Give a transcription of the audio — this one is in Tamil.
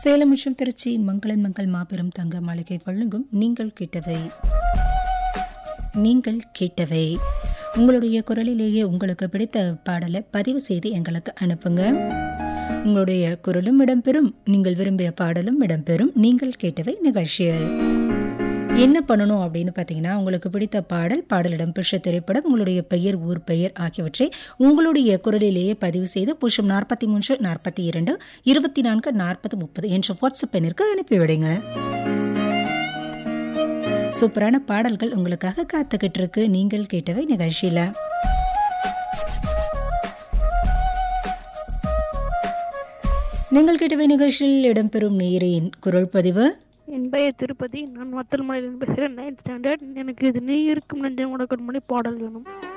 சேலம் மற்றும் திருச்சி மங்களன் மங்கள் மாபெரும் தங்க மாளிகை வழங்கும் நீங்கள் கேட்டவை நீங்கள் கேட்டவை உங்களுடைய குரலிலேயே உங்களுக்கு பிடித்த பாடலை பதிவு செய்து எங்களுக்கு அனுப்புங்க உங்களுடைய குரலும் இடம்பெறும் நீங்கள் விரும்பிய பாடலும் இடம்பெறும் நீங்கள் கேட்டவை நிகழ்ச்சியில் என்ன பண்ணணும் அப்படின்னு பார்த்தீங்கன்னா உங்களுக்கு பிடித்த பாடல் பாடல் இடம்பெற்ற திரைப்படம் உங்களுடைய பெயர் ஊர் பெயர் ஆகியவற்றை உங்களுடைய குரலிலேயே பதிவு செய்து பூஜ்ஜியம் நாற்பத்தி மூன்று நாற்பத்தி இரண்டு இருபத்தி நான்கு நாற்பது முப்பது என்ற வாட்ஸ்அப் எண்ணிற்கு அனுப்பிவிடுங்க சூப்பரான பாடல்கள் உங்களுக்காக காத்துக்கிட்டு இருக்கு நீங்கள் கேட்டவை நிகழ்ச்சியில நீங்கள் கேட்டவை நிகழ்ச்சியில் இடம்பெறும் நேரின் குரல் பதிவு என் பெயர் திருப்பதி நான் வத்தல் மலையிலிருந்து பேசுகிறேன் நைன்த் ஸ்டாண்டர்ட் எனக்கு இது நீ இருக்கும் நெஞ்சம் உனக்கு மணி பாடல் வேணும்